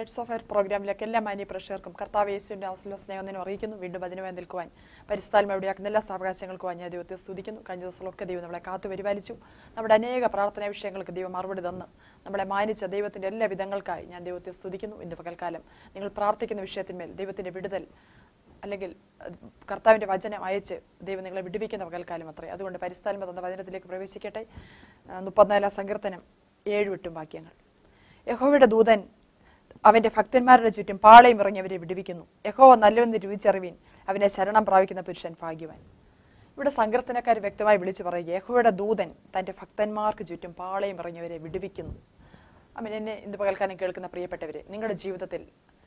lights of air പ്രോഗ്രാമിലേക്ക് എല്ലാ മാന്യ പ്രേക്ഷകർക്കും കർത്താവ് യേശുവിന്റെ അവസര സ്നേഹത്തിനും അറിയിക്കുന്നു വീണ്ടും അതിനുവേണ്ടി നിൽക്കുവാൻ പരിസ്ഥാനം എവിടെയാക്കുന്ന എല്ലാ സാവകാശങ്ങൾക്കും ഞാൻ ദൈവത്തെ സ്തുതിക്കുന്നു കഴിഞ്ഞ ദിവസങ്ങളൊക്കെ ദൈവം നമ്മളെ കാത്തു പരിപാലിച്ചു നമ്മുടെ അനേക പ്രാർത്ഥനാ വിഷയങ്ങൾക്ക് ദൈവം മറുപടി തന്ന് നമ്മളെ മാനിച്ച ദൈവത്തിന്റെ എല്ലാ വിധങ്ങൾക്കായി ഞാൻ ദൈവത്തെ സ്തുതിക്കുന്നു ഇന്ന് പകൽക്കാലം നിങ്ങൾ പ്രാർത്ഥിക്കുന്ന വിഷയത്തിന്മേൽ ദൈവത്തിന്റെ വിടുതൽ അല്ലെങ്കിൽ അഹ്, കർത്താവിന്റെ വചനം അയച്ച് ദൈവം നിങ്ങളെ വിടുവിക്കുന്ന പകൽക്കാലം അത്രേ അതുകൊണ്ട് പരിസ്ഥാനം തന്ന വചനത്തിലേക്ക് പ്രവേശിക്കട്ടെ ആ, മുപ്പത്തിനാലാം സങ്കീർത്തനം ഏഴ് വിട്ടും വാക്യങ്ങൾ യഹോവയുടെ ദൂതൻ അവന്റെ ഭക്തന്മാരുടെ ചുറ്റും പാളയം ഇറങ്ങി അവരെ വിടുവിക്കുന്നു യഹോവ നല്ലവെന്ന് രുചിച്ചറിവീൻ അവനെ ശരണം പ്രാപിക്കുന്ന പുരുഷൻ ഭാഗ്യവാൻ ഇവിടെ സങ്കീർത്തനക്കാർ വ്യക്തമായി വിളിച്ചു പറയുക യഹോവയുടെ ദൂതൻ തന്റെ ഭക്തന്മാർക്ക് ചുറ്റും പാളയം ഇറങ്ങിയവരെ വിടുവിക്കുന്നു അമ്മ എന്നെ ഇന്ന് പകൽക്കാലം കേൾക്കുന്ന പ്രിയപ്പെട്ടവരെ നിങ്ങളുടെ ജീവിതത്തിൽ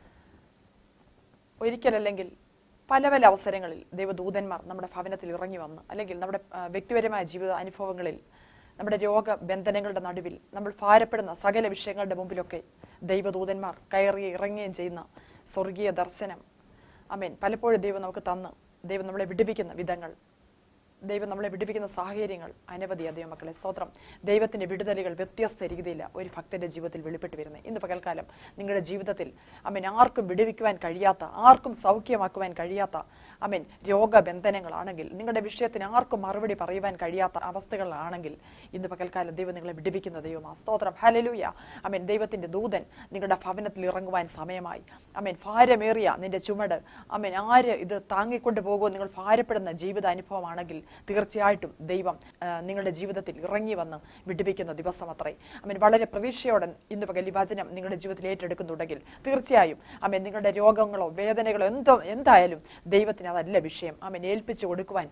ഒരിക്കലല്ലെങ്കിൽ പല പല അവസരങ്ങളിൽ ദൈവദൂതന്മാർ നമ്മുടെ ഭവനത്തിൽ ഇറങ്ങി വന്ന് അല്ലെങ്കിൽ നമ്മുടെ ആ, വ്യക്തിപരമായ ജീവിത അനുഭവങ്ങളിൽ നമ്മുടെ രോഗബന്ധനങ്ങളുടെ നടുവിൽ നമ്മൾ ഭാരപ്പെടുന്ന സകല വിഷയങ്ങളുടെ മുമ്പിലൊക്കെ ദൈവദൂതന്മാർ കയറി ഇറങ്ങുകയും ചെയ്യുന്ന സ്വർഗീയ ദർശനം അമേൻ പലപ്പോഴും ദൈവം നമുക്ക് തന്ന് ദൈവം നമ്മളെ വിടുവിക്കുന്ന വിധങ്ങൾ ദൈവം നമ്മളെ വിടുവിക്കുന്ന സാഹചര്യങ്ങൾ അനവധി ദൈവം മക്കളെ സ്തോത്രം ദൈവത്തിന്റെ വിടുതലുകൾ വ്യത്യസ്ത രീതിയില്ല ഒരു ഭക്തന്റെ ജീവിതത്തിൽ വെളിപ്പെട്ട് വരുന്നത് ഇന്ന് പകൽക്കാലം നിങ്ങളുടെ ജീവിതത്തിൽ അമ്മൻ ആർക്കും വിടുവിക്കുവാൻ കഴിയാത്ത ആർക്കും സൗഖ്യമാക്കുവാൻ കഴിയാത്ത അമ്മൻ രോഗബന്ധനങ്ങളാണെങ്കിൽ നിങ്ങളുടെ വിഷയത്തിന് ആർക്കും മറുപടി പറയുവാൻ കഴിയാത്ത അവസ്ഥകളാണെങ്കിൽ ഇന്ന് പകൽക്കാലം ദൈവം നിങ്ങളെ വിടുവിക്കുന്ന ദൈവമാ സ്തോത്രം ഹലലൂയ അമ്മൻ ദൈവത്തിന്റെ ദൂതൻ നിങ്ങളുടെ ഭവനത്തിൽ ഇറങ്ങുവാൻ സമയമായി അമ്മൻ ഭാരമേറിയ നിന്റെ ചുമട് അമ്മൻ ആര് ഇത് താങ്ങിക്കൊണ്ട് പോകുമോ നിങ്ങൾ ഭാരപ്പെടുന്ന ജീവിത അനുഭവമാണെങ്കിൽ തീർച്ചയായിട്ടും ദൈവം ആ, നിങ്ങളുടെ ജീവിതത്തിൽ ഇറങ്ങി വന്ന് വിടുവിക്കുന്ന ദിവസം അത്രേ അമ്മൻ വളരെ പ്രതീക്ഷയോടെ ഇന്ന് പകൽ ഈ വചനം നിങ്ങളുടെ ജീവിതത്തിൽ ഏറ്റെടുക്കുന്നുണ്ടെങ്കിൽ തീർച്ചയായും അമ്മൻ നിങ്ങളുടെ രോഗങ്ങളോ വേദനകളോ എന്തോ എന്തായാലും ദൈവത്തിന് അതല്ല വിഷയം അമ്മൻ ഏൽപ്പിച്ചു കൊടുക്കുവാൻ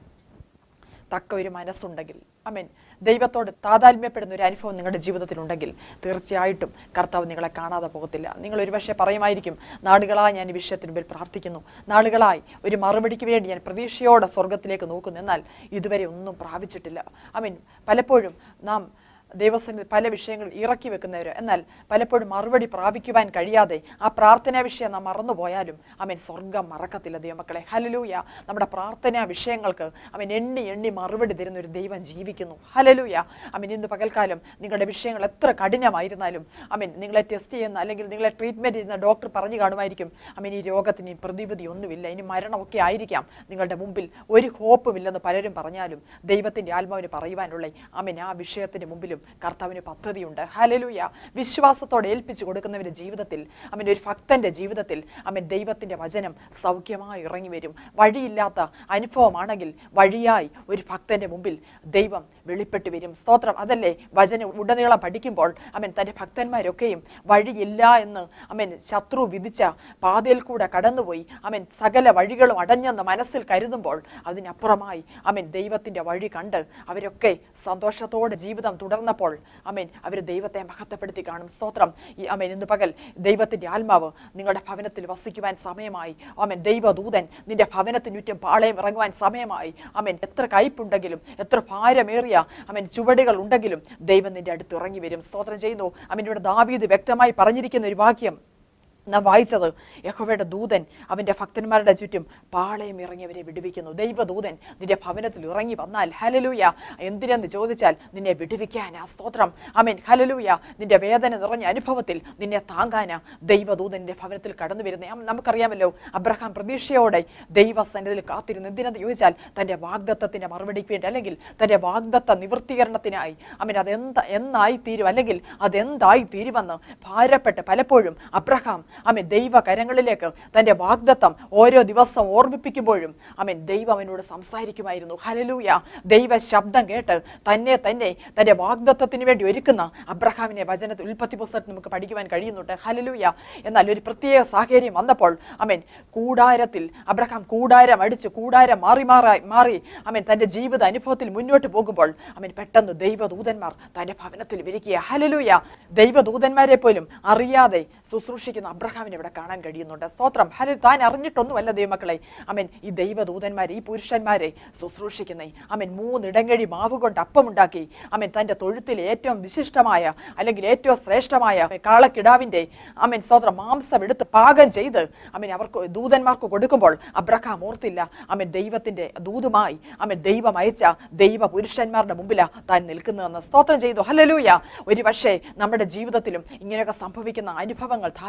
തക്ക ഒരു മനസ്സുണ്ടെങ്കിൽ അമേൻ ദൈവത്തോട് താതാത്മ്യപ്പെടുന്ന ഒരു അനുഭവം നിങ്ങളുടെ ജീവിതത്തിലുണ്ടെങ്കിൽ തീർച്ചയായിട്ടും കർത്താവ് നിങ്ങളെ കാണാതെ പോകത്തില്ല നിങ്ങൾ ഒരുപക്ഷെ പറയുമായിരിക്കും നാളുകളായി ഞാൻ ഈ വിഷയത്തിന് മുമ്പിൽ പ്രാർത്ഥിക്കുന്നു നാളുകളായി ഒരു മറുപടിക്ക് വേണ്ടി ഞാൻ പ്രതീക്ഷയോടെ സ്വർഗത്തിലേക്ക് നോക്കുന്നു എന്നാൽ ഇതുവരെ ഒന്നും പ്രാപിച്ചിട്ടില്ല അമീൻ പലപ്പോഴും നാം ദൈവസന്നിധി പല വിഷയങ്ങൾ ഇറക്കി വെക്കുന്നവർ എന്നാൽ പലപ്പോഴും മറുപടി പ്രാപിക്കുവാൻ കഴിയാതെ ആ പ്രാർത്ഥനാ വിഷയം നാം മറന്നുപോയാലും അവൻ സ്വർഗം മറക്കത്തില്ല ദൈവമക്കളെ ഹലലൂയ നമ്മുടെ പ്രാർത്ഥനാ വിഷയങ്ങൾക്ക് അവൻ എണ്ണി എണ്ണി മറുപടി തരുന്ന ഒരു ദൈവം ജീവിക്കുന്നു ഹലലൂയ അവൻ ഇന്ന് പകൽക്കാലം നിങ്ങളുടെ വിഷയങ്ങൾ എത്ര കഠിനമായിരുന്നാലും അവൻ നിങ്ങളെ ടെസ്റ്റ് ചെയ്യുന്ന അല്ലെങ്കിൽ നിങ്ങളെ ട്രീറ്റ്മെന്റ് ചെയ്യുന്ന ഡോക്ടർ പറഞ്ഞു കാണുമായിരിക്കും അവൻ ഈ രോഗത്തിന് ഇനി പ്രതിവിധി ഒന്നുമില്ല ഇനി മരണമൊക്കെ ആയിരിക്കാം നിങ്ങളുടെ മുമ്പിൽ ഒരു ഹോപ്പുമില്ലെന്ന് പലരും പറഞ്ഞാലും ദൈവത്തിന്റെ ആത്മാവിന് പറയുവാനുള്ള അമൻ ആ വിഷയത്തിന് മുമ്പിലും കർത്താവിന് പദ്ധതിയുണ്ട് ഹലലൂയ വിശ്വാസത്തോടെ ഏൽപ്പിച്ചു കൊടുക്കുന്നവരുടെ ജീവിതത്തിൽ അവൻ ഒരു ഭക്തന്റെ ജീവിതത്തിൽ അവൻ ദൈവത്തിന്റെ വചനം സൗഖ്യമായി ഇറങ്ങി വരും വഴിയില്ലാത്ത അനുഭവമാണെങ്കിൽ വഴിയായി ഒരു ഭക്തന്റെ മുമ്പിൽ ദൈവം വെളിപ്പെട്ട് വരും സ്തോത്രം അതല്ലേ വചനം ഉടനീളം പഠിക്കുമ്പോൾ അവൻ തന്റെ ഭക്തന്മാരൊക്കെയും വഴിയില്ല എന്ന് അവൻ ശത്രു വിധിച്ച പാതയിൽ കൂടെ കടന്നുപോയി അവൻ സകല വഴികളും അടഞ്ഞെന്ന് മനസ്സിൽ കരുതുമ്പോൾ അതിനപ്പുറമായി അവൻ ദൈവത്തിന്റെ വഴി കണ്ട് അവരൊക്കെ സന്തോഷത്തോടെ ജീവിതം തുടർന്നപ്പോൾ അമേൻ അവർ ദൈവത്തെ മഹത്വപ്പെടുത്തി കാണും സ്തോത്രം ഈ അമേൻ ഇന്ന് പകൽ ദൈവത്തിന്റെ ആത്മാവ് നിങ്ങളുടെ ഭവനത്തിൽ വസിക്കുവാൻ സമയമായി അമേൻ ദൈവദൂതൻ നിന്റെ ഭവനത്തിന് ചുറ്റും പാളയം ഇറങ്ങുവാൻ സമയമായി അമേൻ എത്ര കയ്പുണ്ടെങ്കിലും എത്ര ഭാരമേറിയ അമേൻ ചുവടുകൾ ഉണ്ടെങ്കിലും ദൈവം നിന്റെ അടുത്ത് ഇറങ്ങി വരും സ്തോത്രം ചെയ്യുന്നു അമേൻ ഇവിടെ ദാവീദ് വ്യക്തമായി പറഞ്ഞിരിക്കുന്ന ഒരു വാക്യം നാം വായിച്ചത് യഹോവയുടെ ദൂതൻ അവന്റെ ഭക്തന്മാരുടെ ചുറ്റും പാളയം ഇറങ്ങിയവരെ വിടുവിക്കുന്നു ദൈവദൂതൻ നിന്റെ ഭവനത്തിൽ ഇറങ്ങി വന്നാൽ ഹലലൂയ എന്തിനെന്ന് ചോദിച്ചാൽ നിന്നെ വിടുവിക്കാനാ സ്തോത്രം അമേൻ ഹലലൂയ നിന്റെ വേദന നിറഞ്ഞ അനുഭവത്തിൽ നിന്നെ താങ്ങാനാ ദൈവദൂതൻ നിന്റെ ഭവനത്തിൽ കടന്നു വരുന്നേ അം- നമുക്കറിയാമല്ലോ അബ്രഹാം പ്രതീക്ഷയോടെ ദൈവസന്നിധിയിൽ കാത്തിരുന്നു എന്തിനെന്ന് ചോദിച്ചാൽ തന്റെ വാഗ്ദത്തത്തിന്റെ മറുപടിക്ക് വേണ്ടി അല്ലെങ്കിൽ തന്റെ വാഗ്ദത്ത നിവൃത്തീകരണത്തിനായി അമേൻ അതെന്ത എന്നായി തീരും അല്ലെങ്കിൽ അതെന്തായി തീരുമെന്ന് ഭാരപ്പെട്ട് പലപ്പോഴും അബ്രഹാം അമൻ ദൈവ കരങ്ങളിലേക്ക് തന്റെ വാഗ്ദത്തം ഓരോ ദിവസം ഓർമ്മിപ്പിക്കുമ്പോഴും അമൻ ദൈവം അവനോട് സംസാരിക്കുമായിരുന്നു ഹലലൂയ ദൈവ ശബ്ദം കേട്ട് തന്നെ തന്നെ തന്റെ വാഗ്ദത്തത്തിന് വേണ്ടി ഒരുക്കുന്ന അബ്രഹാമിനെ വചനത്തിൽ ഉൽപ്പത്തി പുസ്തകത്തിൽ നമുക്ക് പഠിക്കുവാൻ കഴിയുന്നുണ്ട് ഹലലൂയ എന്നാൽ ഒരു പ്രത്യേക സാഹചര്യം വന്നപ്പോൾ അമൻ കൂടാരത്തിൽ അബ്രഹാം കൂടാരം അടിച്ച് കൂടാരം മാറി മാറായി മാറി അമൻ തന്റെ ജീവിത അനുഭവത്തിൽ മുന്നോട്ട് പോകുമ്പോൾ അവൻ പെട്ടെന്ന് ദൈവദൂതന്മാർ തന്റെ ഭവനത്തിൽ വിരിക്കുക ഹലലൂയ ദൈവദൂതന്മാരെ പോലും അറിയാതെ ശുശ്രൂഷിക്കുന്ന അബ്രഹാമിനെ ഇവിടെ കാണാൻ കഴിയുന്നുണ്ട് സ്തോത്രം ഹല താൻ അറിഞ്ഞിട്ടൊന്നുമല്ല ദൈവമക്കളെ അമൻ ഈ ദൈവദൂതന്മാരെ ഈ പുരുഷന്മാരെ ശുശ്രൂഷിക്കുന്നേ അമൻ മൂന്നിടങ്ങഴി മാവ് കൊണ്ട് അപ്പമുണ്ടാക്കി അമൻ തന്റെ തൊഴുത്തിൽ ഏറ്റവും വിശിഷ്ടമായ അല്ലെങ്കിൽ ഏറ്റവും ശ്രേഷ്ഠമായ കാളക്കിടാവിന്റെ അമൻ സ്തോത്രം മാംസം എടുത്ത് പാകം ചെയ്ത് അമൻ അവർക്ക് ദൂതന്മാർക്ക് കൊടുക്കുമ്പോൾ അബ്രഹാം ഓർത്തില്ല അമൻ ദൈവത്തിന്റെ ദൂതുമായി അമൻ ദൈവം അയച്ച ദൈവ പുരുഷന്മാരുടെ മുമ്പിലാ താൻ നിൽക്കുന്നതെന്ന് സ്തോത്രം ചെയ്തു ഹലലൂയ ഒരു പക്ഷേ നമ്മുടെ ജീവിതത്തിലും ഇങ്ങനെയൊക്കെ സംഭവിക്കുന്ന അനുഭവങ്ങൾ ധാരാളം ഉണ്ട്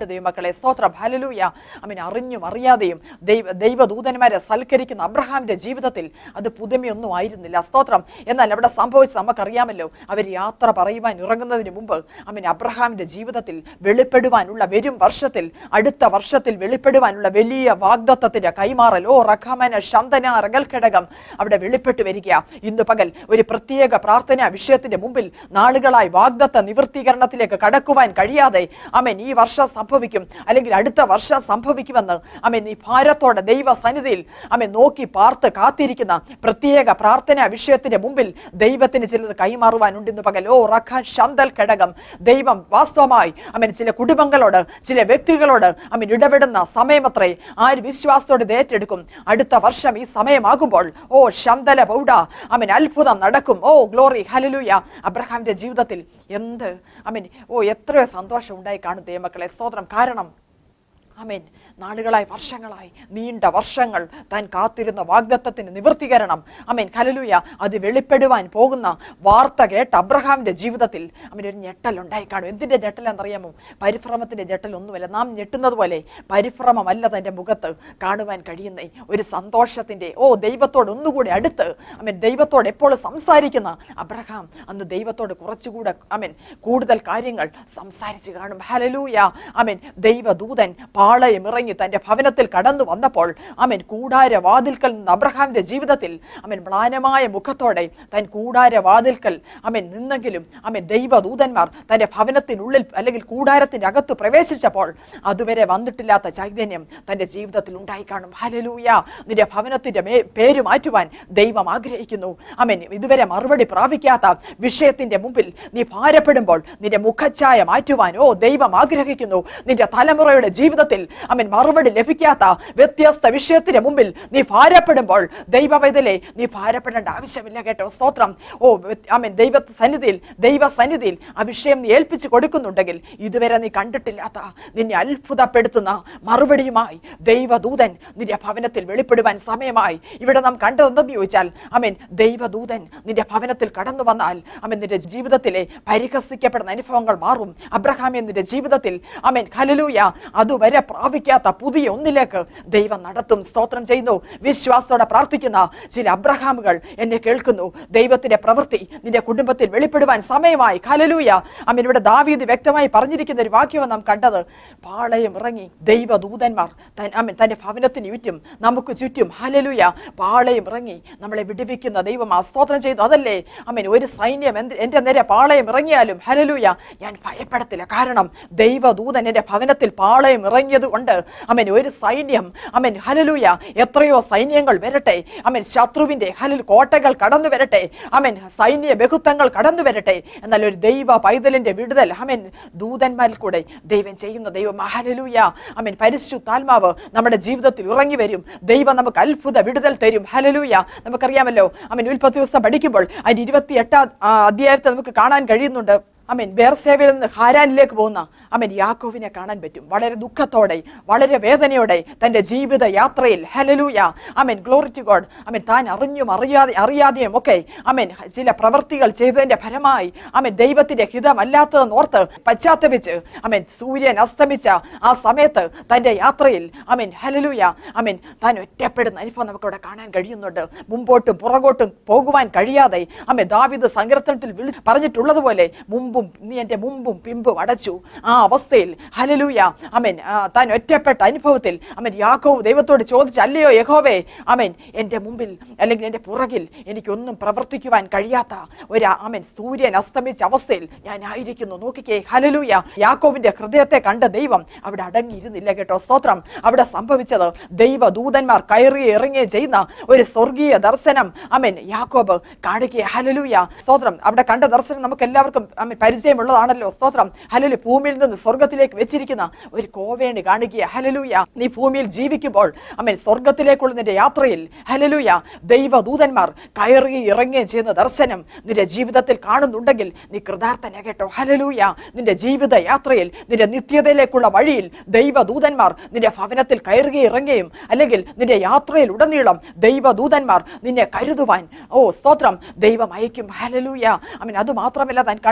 ദൈവമക്കളെ സ്തോത്രം ഹലലൂയ അമീൻ അറിഞ്ഞും അറിയാതെയും ദൈവ ദൈവദൂതന്മാരെ സൽക്കരിക്കുന്ന അബ്രഹാമിന്റെ ജീവിതത്തിൽ അത് പുതുമയൊന്നും ആയിരുന്നില്ല സ്തോത്രം എന്നാൽ അവിടെ സംഭവിച്ചത് നമുക്കറിയാമല്ലോ അവർ യാത്ര പറയുവാൻ ഇറങ്ങുന്നതിന് മുമ്പ് അമീൻ അബ്രഹാമിന്റെ ജീവിതത്തിൽ വെളിപ്പെടുവാനുള്ള വരും വർഷത്തിൽ അടുത്ത വർഷത്തിൽ വെളിപ്പെടുവാനുള്ള വലിയ വാഗ്ദത്തത്തിന്റെ കൈമാറൽ ഓ റഖാമന ശന്തന റഗൽ ഘടകം അവിടെ വെളിപ്പെട്ട് വരിക ഇന്ന് പകൽ ഒരു പ്രത്യേക പ്രാർത്ഥനാ വിഷയത്തിന്റെ മുമ്പിൽ നാളുകളായി വാഗ്ദത്ത നിവൃത്തീകരണത്തിലേക്ക് കടക്കുവാൻ കഴിയാതെ അമേൻ ഈ വർഷം സംഭവിക്കും അല്ലെങ്കിൽ അടുത്ത വർഷം സംഭവിക്കുമെന്ന് അമേൻ ഈ ഭാരത്തോടെ ദൈവ സന്നിധിയിൽ അമേൻ നോക്കി പാർത്ത് കാത്തിരിക്കുന്ന പ്രത്യേക പ്രാർത്ഥനാ വിഷയത്തിന്റെ മുമ്പിൽ ദൈവത്തിന് ചിലത് കൈമാറുവാനുണ്ട് ഇന്ന് പകൽ ഓ റഖ ശന്തൽ ഘടകം ദൈവം വാസ്തവമായി അമേൻ ചില കുടുംബങ്ങളോട് ചില വ്യക്തികളോട് അമേൻ ഇടപെടുന്ന സമയമത്രേ ആര് വിശ്വാസത്തോടെ ഇത് ഏറ്റെടുക്കും അടുത്ത വർഷം ഈ സമയമാകുമ്പോൾ ഓ ശന്തല പൗഡ അമേൻ അത്ഭുതം നടക്കും ഓ ഗ്ലോറി ഹലലൂയ അബ്രഹാമിന്റെ ജീവിതത്തിൽ എന്ത് അമേൻ ഓ എത്രയോ സന്തോഷം ഉണ്ടായി കാണും ദൈവമക്കളെ സ്തോത്രം കാരണം അമേൻ നാളുകളായി വർഷങ്ങളായി നീണ്ട വർഷങ്ങൾ താൻ കാത്തിരുന്ന വാഗ്ദത്തത്തിന് നിവൃത്തീകരണം അമേൻ കലലുയ അത് വെളിപ്പെടുവാൻ പോകുന്ന വാർത്ത കേട്ട അബ്രഹാമിന്റെ ജീവിതത്തിൽ അവൻ ഒരു ഞെട്ടൽ ഉണ്ടായി കാണും എന്തിന്റെ ഞെട്ടൽ എന്നറിയാമോ പരിഭ്രമത്തിന്റെ ഞെട്ടൽ ഒന്നുമല്ല നാം ഞെട്ടുന്നത് പോലെ പരിഭ്രമമല്ല തന്റെ മുഖത്ത് കാണുവാൻ കഴിയുന്ന ഒരു സന്തോഷത്തിന്റെ ഓ ദൈവത്തോട് ഒന്നുകൂടി അടുത്ത് അമേൻ ദൈവത്തോട് എപ്പോൾ സംസാരിക്കുന്ന അബ്രഹാം അന്ന് ദൈവത്തോട് കുറച്ചുകൂടെ അമേൻ കൂടുതൽ കാര്യങ്ങൾ സംസാരിച്ച് കാണും ഹലലൂയ അമേൻ ദൈവദൂതൻ പാളയം ഇറങ്ങി തന്റെ ഭവനത്തിൽ കടന്നു വന്നപ്പോൾ അമേൻ കൂടാര വാതിൽക്കൽ നിന്ന് അബ്രഹാമിന്റെ ജീവിതത്തിൽ അമേൻ മ്ലാനമായ മുഖത്തോടെ തൻ കൂടാര വാതിൽക്കൽ അമേൻ നിന്നെങ്കിലും അമേൻ ദൈവദൂതന്മാർ തന്റെ ഭവനത്തിനുള്ളിൽ അല്ലെങ്കിൽ കൂടാരത്തിന്റെ അകത്ത് പ്രവേശിച്ചപ്പോൾ അതുവരെ വന്നിട്ടില്ലാത്ത ചൈതന്യം തന്റെ ജീവിതത്തിൽ ഉണ്ടായി കാണും ഹലലൂയ നിന്റെ ഭവനത്തിന്റെ മേ പേര് മാറ്റുവാൻ ദൈവം ആഗ്രഹിക്കുന്നു അമേൻ ഇതുവരെ മറുപടി പ്രാപിക്കാത്ത വിഷയത്തിന്റെ മുമ്പിൽ നീ ഭാരപ്പെടുമ്പോൾ നിന്റെ മുഖച്ഛായ മാറ്റുവാൻ ഓ ദൈവം ആഗ്രഹിക്കുന്നു നിന്റെ തലമുറയുടെ ജീവിതത്തിൽ അമൻ മറുപടി ലഭിക്കാത്ത വ്യത്യസ്ത വിഷയത്തിന് മുമ്പിൽ നീ ഭാരപ്പെടുമ്പോൾ ദൈവവൈതലെ നീ ഭാരപ്പെടേണ്ട ആവശ്യമില്ല കേട്ടോ സ്തോത്രം ഓ അമൻ ദൈവ സന്നിധിയിൽ ദൈവ സന്നിധിയിൽ ആ വിഷയം നീ ഏൽപ്പിച്ചു കൊടുക്കുന്നുണ്ടെങ്കിൽ ഇതുവരെ നീ കണ്ടിട്ടില്ലാത്ത നിന്നെ അത്ഭുതപ്പെടുത്തുന്ന മറുപടിയുമായി ദൈവദൂതൻ നിന്റെ ഭവനത്തിൽ വെളിപ്പെടുവാൻ സമയമായി ഇവിടെ നാം കണ്ടതെന്തെന്ന് ചോദിച്ചാൽ അമൻ ദൈവദൂതൻ നിന്റെ ഭവനത്തിൽ കടന്നു വന്നാൽ അമൻ നിന്റെ ജീവിതത്തിലെ പരിഹസിക്കപ്പെടുന്ന അനുഭവങ്ങൾ മാറും അബ്രഹാമെ നിന്റെ ജീവിതത്തിൽ അമൻ ഹലലൂയ അതുവരെ പ്രാപിക്കാത്ത പുതിയ ഒന്നിലേക്ക് ദൈവം നടത്തും സ്തോത്രം ചെയ്യുന്നു വിശ്വാസത്തോടെ പ്രാർത്ഥിക്കുന്ന ചില അബ്രഹാമുകൾ എന്നെ കേൾക്കുന്നു ദൈവത്തിന്റെ പ്രവൃത്തി നിന്റെ കുടുംബത്തിൽ വെളിപ്പെടുവാൻ സമയമായി ഹലലൂയ അമൻ ഇവിടെ ദാവീദ് വ്യക്തമായി പറഞ്ഞിരിക്കുന്ന ഒരു വാക്യമാണ് നാം കണ്ടത് പാളയം ഇറങ്ങി ദൈവദൂതന്മാർ തൻ അമൻ തന്റെ ഭവനത്തിന് ചുറ്റും നമുക്ക് ചുറ്റും ഹലലൂയ പാളയം ഇറങ്ങി നമ്മളെ വിടുവിക്കുന്ന ദൈവം ആ സ്തോത്രം ചെയ്തു അതല്ലേ അമൻ ഒരു സൈന്യം എന്ത് എന്റെ നേരെ പാളയം ഇറങ്ങിയാലും ഹലലൂയ ഞാൻ ഭയപ്പെടത്തില്ല കാരണം ദൈവദൂതൻ എന്റെ ഭവനത്തിൽ പാളയം ഇറങ്ങിയത് കൊണ്ട് അമൻ ഒരു സൈന്യം അമൻ ഹലലൂയ എത്രയോ സൈന്യങ്ങൾ വരട്ടെ അമൻ ശത്രുവിന്റെ ഹലൽ കോട്ടകൾ കടന്നു വരട്ടെ അമൻ സൈന്യ ബഹുത്വങ്ങൾ കടന്നു വരട്ടെ എന്നാൽ ഒരു ദൈവ പൈതലിന്റെ വിടുതൽ അമൻ ദൂതന്മാരിൽ കൂടെ ദൈവം ചെയ്യുന്ന ദൈവം ഹലലൂയ അമൻ പരിശുദ്ധാത്മാവ് നമ്മുടെ ജീവിതത്തിൽ ഇറങ്ങി വരും ദൈവം നമുക്ക് അത്ഭുത വിടുതൽ തരും ഹലലൂയ നമുക്കറിയാമല്ലോ അമൻ ഉൽപ്പത്തി ദിവസം പഠിക്കുമ്പോൾ അതിന് ഇരുപത്തി എട്ടാം അധ്യായത്തിൽ നമുക്ക് കാണാൻ കഴിയുന്നുണ്ട് അമൻ ബേർസേവയിൽ നിന്ന് ഹാരാനിലേക്ക് പോകുന്ന അമൻ യാക്കോവിനെ കാണാൻ പറ്റും വളരെ ദുഃഖത്തോടെ വളരെ വേദനയോടെ തന്റെ ജീവിത യാത്രയിൽ hallelujah amen glory to God amen താൻ അറിഞ്ഞും അറിയാതെ അറിയാതെയും ഒക്കെ അമൻ ചില പ്രവൃത്തികൾ ചെയ്തതിന്റെ ഫലമായി അമൻ ദൈവത്തിന്റെ ഹിതമല്ലാത്തതെന്ന് ഓർത്ത് പശ്ചാത്തപിച്ച് അമൻ സൂര്യൻ അസ്തമിച്ച ആ സമയത്ത് തന്റെ യാത്രയിൽ അമൻ ഹലലൂയ അമൻ താൻ ഒറ്റപ്പെടുന്ന അനുഭവം നമുക്കിവിടെ കാണാൻ കഴിയുന്നുണ്ട് മുമ്പോട്ടും പുറകോട്ടും പോകുവാൻ കഴിയാതെ അമൻ ദാവിദ് സങ്കീർത്തനത്തിൽ വിളി പറഞ്ഞിട്ടുള്ളതുപോലെ മുമ്പും നീ എൻ്റെ മുമ്പും പിമ്പും അടച്ചു ആ അവസ്ഥയിൽ ഹലലൂയ അമൻ ആ, താൻ ഒറ്റപ്പെട്ട അനുഭവത്തിൽ അമൻ യാക്കോവ് ദൈവത്തോട് ചോദിച്ചു അല്ലയോ യഹോവേ അമൻ എൻ്റെ മുമ്പിൽ അല്ലെങ്കിൽ എൻ്റെ പുറകിൽ എനിക്കൊന്നും പ്രവർത്തിക്കുവാൻ കഴിയാത്ത ഒരു അമൻ സൂര്യൻ അസ്തമിച്ച അവസ്ഥയിൽ ഞാൻ ആയിരിക്കുന്നു നോക്കിക്കേ ഹലലൂയ യാക്കോവിന്റെ ഹൃദയത്തെ കണ്ട ദൈവം അവിടെ അടങ്ങിയിരുന്നില്ല കേട്ടോ സ്തോത്രം അവിടെ സംഭവിച്ചത് ദൈവ ദൂതന്മാർ കയറി ഇറങ്ങി ചെയ്യുന്ന ഒരു സ്വർഗീയ ദർശനം അമൻ യാക്കോബ് കാണുകയെ ഹലലൂയ സ്തോത്രം അവിടെ കണ്ട ദർശനം നമുക്ക് എല്ലാവർക്കും അമൻ പരിചയമുള്ളതാണല്ലോ സ്തോത്രം ഹലലു ഭൂമിയിൽ നിന്ന് സ്വർഗത്തിലേക്ക് വെച്ചിരിക്കുന്ന ഒരു കോവേണി കാണുകയെ ഹലലൂയ നീ ഭൂമിയിൽ ജീവിക്കുമ്പോൾ അമൻ സ്വർഗത്തിലേക്കുള്ള നിന്റെ യാത്രയിൽ ഹലലൂയ ദൈവദൂതന്മാർ കയറി ഇറങ്ങുകയും ചെയ്യുന്ന ദർശനം നിന്റെ ജീവിതത്തിൽ കാണുന്നുണ്ടെങ്കിൽ നീ കൃതാർത്ഥന കേട്ടോ ഹലലൂയ നിന്റെ ജീവിത യാത്രയിൽ നിന്റെ നിത്യതയിലേക്കുള്ള വഴിയിൽ ദൈവദൂതന്മാർ നിന്റെ ഭവനത്തിൽ കയറുകയും ഇറങ്ങുകയും അല്ലെങ്കിൽ നിന്റെ യാത്രയിൽ ഉടനീളം ദൈവദൂതന്മാർ നിന്നെ കരുതുവാൻ ഓ സ്തോത്രം ദൈവം അയക്കും ഹലലൂയ അമീൻ അത് മാത്രമല്ല താൻ കണ്ടത്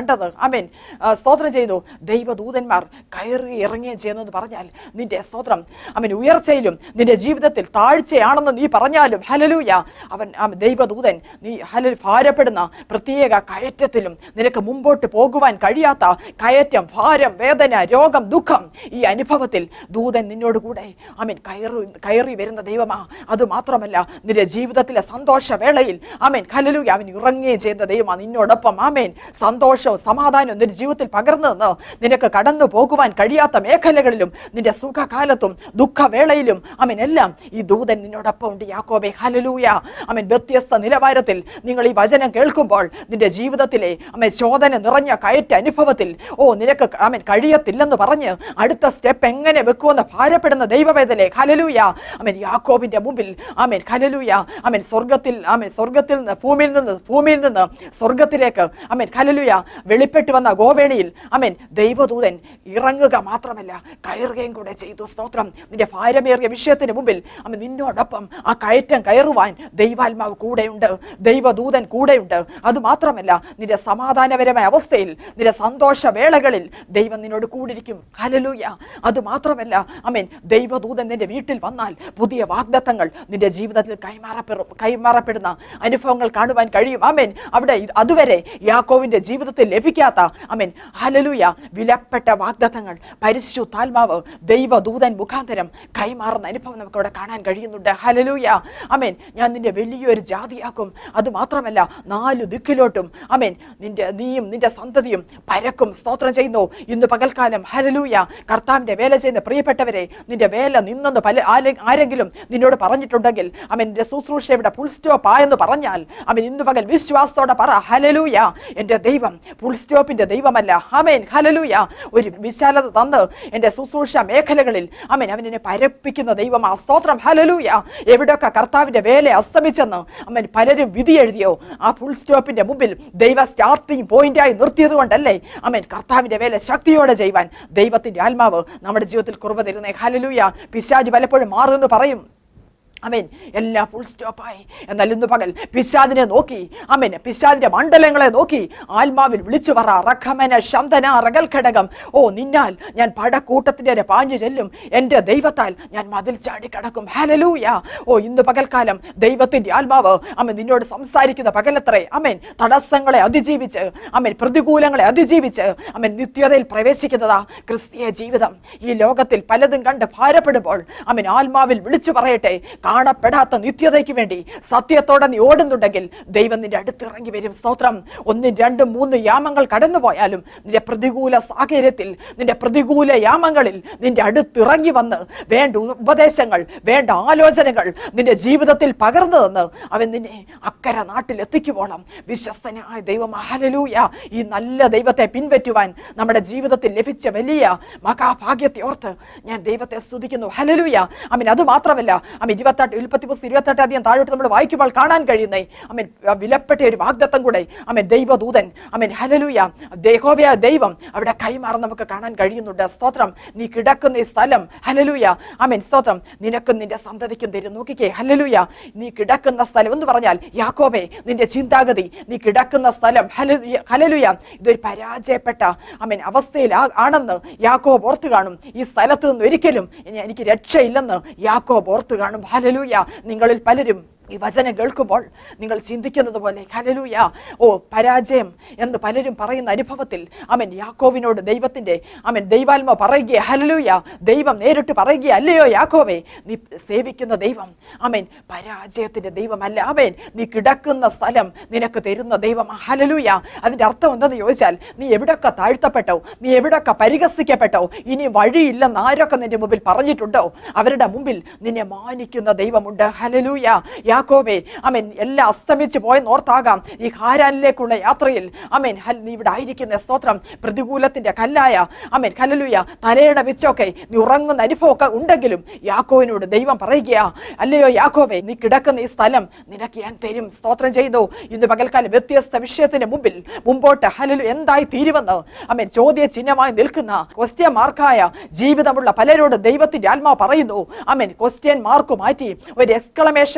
അമേൻ ആ, സ്തോത്രം ചെയ്തു ദൈവദൂതന്മാർ കയറി ഇറങ്ങുകയും ചെയ്യുന്നെന്ന് പറഞ്ഞാൽ നിന്റെ സ്തോത്രം അവൻ ഉയർച്ചയിലും നിന്റെ ജീവിതത്തിൽ താഴ്ചയാണെന്ന് നീ പറഞ്ഞാലും ഹലലൂയ അവൻ അവൻ ദൈവദൂതൻ നീ ഹല ഭാരപ്പെടുന്ന പ്രത്യേക കയറ്റത്തിലും നിനക്ക് മുമ്പോട്ട് പോകുവാൻ കഴിയാത്ത കയറ്റം ഭാരം വേദന രോഗം ദുഃഖം ഈ അനുഭവത്തിൽ ദൂതൻ നിന്നോട് കൂടെ അമീൻ കയറി കയറി വരുന്ന ദൈവമാ അത് മാത്രമല്ല നിന്റെ ജീവിതത്തിലെ സന്തോഷവേളയിൽ ആമേൻ ഹലലൂയ അവൻ ഇറങ്ങുകയും ചെയ്ത ദൈവമാ നിന്നോടൊപ്പം ആമേൻ സന്തോഷവും സമാധാനവും നിന്റെ ജീവിതത്തിൽ പകർന്നു നിന്ന് നിനക്ക് കടന്നു പോകുവാൻ കഴിയാത്ത മേഖലകളിലും നിന്റെ സുഖകാലത്തും ദുഃഖവേളയിലും അവൻ എല്ലാം ഈ ദൂതൻ നിന്നോടൊപ്പം ഉണ്ട് യാക്കോബെ ഹലലൂയ അവൻ വ്യത്യസ്ത നിലവാരത്തിൽ നിങ്ങൾ ഈ വചനം കേൾക്കുമ്പോൾ നിന്റെ ജീവിതത്തിലെ അമ്മ ശോധന നിറഞ്ഞ കയറ്റ അനുഭവത്തിൽ ഓ നിനക്ക് അവൻ കഴിയത്തില്ലെന്ന് പറഞ്ഞ് അടുത്ത സ്റ്റെപ്പ് എങ്ങനെ വെക്കുമെന്ന് ഭാരപ്പെടുന്ന ദൈവവേദലെ ഹലലൂയ അവൻ യാക്കോബിന്റെ മുമ്പിൽ ആമേൻ ഹലലൂയ അവൻ സ്വർഗത്തിൽ ആമേൻ സ്വർഗത്തിൽ നിന്ന് ഭൂമിയിൽ നിന്ന് ഭൂമിയിൽ നിന്ന് സ്വർഗത്തിലേക്ക് അമേൻ ഹലലുയ വെളിപ്പെട്ട് വന്ന ഗോവേണിയിൽ അമേൻ ദൈവദൂതൻ ഇറങ്ങുക മാത്രമല്ല കയറുകയും കൂടെ ചെയ്തു സ്തോത്രം നിന്റെ ഭാരമേറിയ വിഷയത്തിന് മുമ്പിൽ അമ്മ നിന്നോടൊപ്പം ആ കയറ്റം കയറുവാൻ ദൈവാത്മാവ് കൂടെയുണ്ട് ദൈവദൂതൻ കൂടെയുണ്ട് അത് മാത്രമല്ല നിന്റെ സമാധാനപരമായ അവസ്ഥയിൽ നിന്റെ സന്തോഷ വേളകളിൽ ദൈവം നിന്നോട് കൂടിരിക്കും ഹലലൂയ അത് മാത്രമല്ല അമേൻ ദൈവദൂതൻ നിന്റെ വീട്ടിൽ വന്നാൽ പുതിയ വാഗ്ദത്തങ്ങൾ നിന്റെ ജീവിതത്തിൽ കൈമാറപ്പെടും കൈമാറപ്പെടുന്ന അനുഭവങ്ങൾ കാണുവാൻ കഴിയും അമേൻ അവിടെ ഇത് അതുവരെ യാക്കോവിന്റെ ജീവിതത്തിൽ ലഭിക്കാത്ത അമേൻ ഹലലൂയ വിലപ്പെട്ട വാഗ്ദത്തങ്ങൾ പരിശുദ്ധാത്മാവ് ദൈവദൂതൻ മുഖാന്തരം കൈമാറുന്ന അനുഭവം നമുക്ക് അവിടെ കാണാൻ കഴിയുന്നുണ്ട് ഹലലൂയ അമേൻ ഞാൻ നിന്റെ വലിയൊരു ജാതിയാക്കും അത് മാത്രമല്ല നാല് ദിക്കിലോട്ടും അമേൻ നിന്റെ നീയും നിന്റെ സന്തതിയും പരക്കും സ്തോത്രം ചെയ്യുന്നു ഇന്ന് പകൽക്കാലം ഹലലൂയ കർത്താവിന്റെ വേല ചെയ്യുന്ന പ്രിയപ്പെട്ടവരെ നിന്റെ വേല നിന്നെന്ന് പല ആരെ- ആരെങ്കിലും നിന്നോട് പറഞ്ഞിട്ടുണ്ടെങ്കിൽ അവൻ നിന്റെ ശുശ്രൂഷ ഇവിടെ ഫുൾ സ്റ്റോപ്പ് ആയെന്ന് പറഞ്ഞാൽ അവൻ ഇന്ന് പകൽ വിശ്വാസത്തോടെ പറ ഹലലൂയ എന്റെ ദൈവം ഫുൾ സ്റ്റോപ്പിന്റെ ദൈവമല്ല അമേൻ ഹലലൂയ ഒരു വിശാലത തന്ന് എന്റെ ശുശ്രൂഷ മേഖലകളിൽ അമേൻ അവൻ എന്നെ പരപ്പിക്കുന്ന ദൈവമാ സ്തോത്രം ഹലലൂയ എവിടെയൊക്കെ കർത്താവിന്റെ വേല അസ്തമിച്ചെന്ന് അമ്മൻ പലരും വിധി എഴുതിയോ ആ ഫുൾ സ്റ്റോപ്പിന്റെ മുമ്പിൽ ദൈവ സ്റ്റാർട്ടിംഗ് പോയിന്റായി നിർത്തിയത് കൊണ്ടല്ലേ അമ്മൻ കർത്താവിന്റെ വേല ശക്തിയോടെ ചെയ്യുവാൻ ദൈവത്തിന്റെ ആത്മാവ് നമ്മുടെ ജീവിതത്തിൽ കുറവ് തരുന്നേ ഹലലൂയ പിശാജ് പലപ്പോഴും മാറുമെന്ന് പറയും അമേൻ എല്ലാം ഫുൾ സ്റ്റോപ്പായി എന്നാൽ ഇന്ന് പകൽ പിശാദിനെ നോക്കി അമേൻ പിശാദിന്റെ മണ്ഡലങ്ങളെ നോക്കി ആത്മാവിൽ വിളിച്ചു പറ റഖമന ശന്തന റകൽ ഘടകം ഓ നിന്നാൽ ഞാൻ പടക്കൂട്ടത്തിന്റെ നേരെ പാഞ്ഞു ചെല്ലും എൻ്റെ ദൈവത്താൽ ഞാൻ മതിൽ ചാടി കടക്കും ഹലലൂയ ഓ ഇന്ന് പകൽക്കാലം ദൈവത്തിന്റെ ആത്മാവ് അമ്മ നിന്നോട് സംസാരിക്കുന്ന പകലത്രേ അമേൻ തടസ്സങ്ങളെ അതിജീവിച്ച് അമേൻ പ്രതികൂലങ്ങളെ അതിജീവിച്ച് അമേൻ നിത്യതയിൽ പ്രവേശിക്കുന്നതാ ക്രിസ്തീയ ജീവിതം ഈ ലോകത്തിൽ പലതും കണ്ട് ഭാരപ്പെടുമ്പോൾ അമേൻ ആത്മാവിൽ വിളിച്ചു പറയട്ടെ കാണപ്പെടാത്ത നിത്യതയ്ക്ക് വേണ്ടി സത്യത്തോടെ നീ ഓടുന്നുണ്ടെങ്കിൽ ദൈവം നിന്റെ അടുത്തിറങ്ങി വരും സ്തോത്രം ഒന്നും രണ്ടും മൂന്ന് യാമങ്ങൾ കടന്നുപോയാലും നിന്റെ പ്രതികൂല സാഹചര്യത്തിൽ നിന്റെ പ്രതികൂല യാമങ്ങളിൽ നിന്റെ അടുത്തിറങ്ങി വന്ന് വേണ്ട ഉപദേശങ്ങൾ വേണ്ട ആലോചനകൾ നിന്റെ ജീവിതത്തിൽ പകർന്നു തന്ന് അവൻ നിന്നെ അക്കര നാട്ടിൽ എത്തിക്കുവോളം വിശ്വസ്തനായ ദൈവം ഹലലൂയ ഈ നല്ല ദൈവത്തെ പിൻപറ്റുവാൻ നമ്മുടെ ജീവിതത്തിൽ ലഭിച്ച വലിയ മഹാഭാഗ്യത്തെ ഓർത്ത് ഞാൻ ദൈവത്തെ സ്തുതിക്കുന്നു ഹലലൂയ അമീൻ അത് മാത്രമല്ല അമീൻ ഇരുപത്തെട്ട് ഉൽപ്പത്തി പുസ്തകം ഇരുപത്തെട്ട് അധികം താഴോട്ട് നമ്മൾ വായിക്കുമ്പോൾ കാണാൻ കഴിയുന്നേ അമീൻ വിലപ്പെട്ട ഒരു വാഗ്ദത്തം കൂടെ അമീൻ ദൈവദൂതൻ അമീൻ ഹലലൂയ ദേഹോവയ ദൈവം അവിടെ കൈമാറാൻ നമുക്ക് കാണാൻ കഴിയുന്നുണ്ട് സ്തോത്രം നീ കിടക്കുന്ന ഈ സ്ഥലം ഹലലൂയ അമീൻ സ്തോത്രം നിനക്കും നിന്റെ സന്തതിക്കും തരും നോക്കിക്കേ ഹലലൂയ നീ കിടക്കുന്ന സ്ഥലം എന്ന് പറഞ്ഞാൽ യാക്കോബേ നിന്റെ ചിന്താഗതി നീ കിടക്കുന്ന സ്ഥലം ഹലലൂയ ഹലലൂയ ഇതൊരു പരാജയപ്പെട്ട അമീൻ അവസ്ഥയിൽ ആ- ആണെന്ന് യാക്കോബ് ഓർത്തു കാണും ഈ സ്ഥലത്ത് നിന്ന് ഒരിക്കലും ഇനി എനിക്ക് രക്ഷയില്ലെന്ന് യാക്കോബ് ഓർത്തു കാണും ഹലലൂയ നിങ്ങളിൽ പലരും ഈ വചനം കേൾക്കുമ്പോൾ നിങ്ങൾ ചിന്തിക്കുന്നത് പോലെ ഹലലൂയ ഓ പരാജയം എന്ന് പലരും പറയുന്ന അനുഭവത്തിൽ അവൻ യാക്കോവിനോട് ദൈവത്തിന്റെ അവൻ ദൈവാത്മ പറയുക ഹലലൂയ ദൈവം നേരിട്ട് പറയുക അല്ലയോ യാക്കോവേ നീ സേവിക്കുന്ന ദൈവം അവൻ പരാജയത്തിന്റെ ദൈവമല്ല അവൻ നീ കിടക്കുന്ന സ്ഥലം നിനക്ക് തരുന്ന ദൈവം ഹലലൂയ അതിന്റെ അർത്ഥം എന്തെന്ന് ചോദിച്ചാൽ നീ എവിടൊക്കെ താഴ്ത്തപ്പെട്ടോ നീ എവിടൊക്കെ പരിഹസിക്കപ്പെട്ടോ ഇനി വഴിയില്ലെന്ന് ആരൊക്കെ നിന്റെ മുമ്പിൽ പറഞ്ഞിട്ടുണ്ടോ അവരുടെ മുമ്പിൽ നിന്നെ മാനിക്കുന്ന ദൈവമുണ്ട് ഹലലൂയ യാക്കോബേ അമേൻ എല്ലാം അസ്തമിച്ച് പോയെന്ന് ഓർത്താകാം ഈ ഹാരാനിലേക്കുള്ള യാത്രയിൽ അമേൻ ഹൽ നീ ഇവിടെ ആയിരിക്കുന്ന സ്തോത്രം പ്രതികൂലത്തിന്റെ കല്ലായ അമേൻ ഹലലുയ തലയുടെ വെച്ചൊക്കെ നീ ഉറങ്ങുന്ന അനുഭവമൊക്കെ ഉണ്ടെങ്കിലും യാക്കോവിനോട് ദൈവം പറയുക അല്ലയോ യാക്കോബേ നീ കിടക്കുന്ന ഈ സ്ഥലം നിനക്ക് ഞാൻ തരും സ്തോത്രം ചെയ്തു ഇന്ന് പകൽക്കാലം വ്യത്യസ്ത വിഷയത്തിന് മുമ്പിൽ മുമ്പോട്ട് ഹലലു എന്തായി തീരുമെന്ന് അമേൻ ചോദ്യ ചിഹ്നമായി നിൽക്കുന്ന ക്വസ്റ്റ്യൻ മാർക്കായ ജീവിതമുള്ള പലരോട് ദൈവത്തിന്റെ ആത്മാവ് പറയുന്നു അമേൻ ക്വസ്റ്റ്യൻ മാർക്ക് മാറ്റി ഒരു എക്സ്ക്ലമേഷൻ മാർക്ക്